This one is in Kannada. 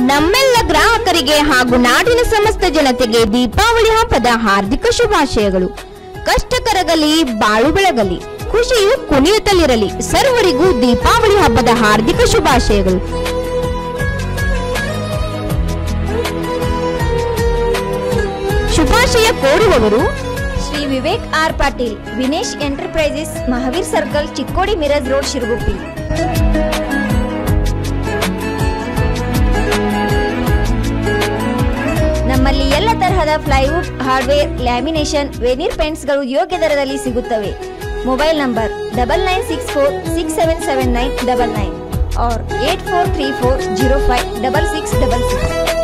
ನಮ್ಮೆಲ್ಲ ಗ್ರಾಹಕರಿಗೆ ಹಾಗೂ ನಾಡಿನ ಸಮಸ್ತ ಜನತೆಗೆ ದೀಪಾವಳಿ ಹಬ್ಬದ ಹಾರ್ದಿಕ ಶುಭಾಶಯಗಳು ಕಷ್ಟ ಕರಗಲಿ ಬಾಳು ಬೆಳಗಲಿ ಖುಷಿಯು ಕುಣಿಯುತ್ತಲಿರಲಿ ಸರ್ವರಿಗೂ ದೀಪಾವಳಿ ಹಬ್ಬದ ಹಾರ್ದಿಕ ಶುಭಾಶಯಗಳು ಶುಭಾಶಯ ಕೋರುವವರು Shri Vivek R Patil Vinesh enterprises Mahaveer circle Chikkodi Miraj road Shiraguppi ನಮ್ಮಲ್ಲಿ ಎಲ್ಲ ತರಹದ ಪ್ಲೈವುಡ್ ಹಾರ್ಡ್ವೇರ್ ಲ್ಯಾಮಿನೇಷನ್ ವೆನಿರ್ ಪೇಂಟ್ಸ್ಗಳು ಯೋಗ್ಯ ದರದಲ್ಲಿ ಸಿಗುತ್ತವೆ mobile number double nine six four six seven seven nine double nine और eight four three four zero five double six double six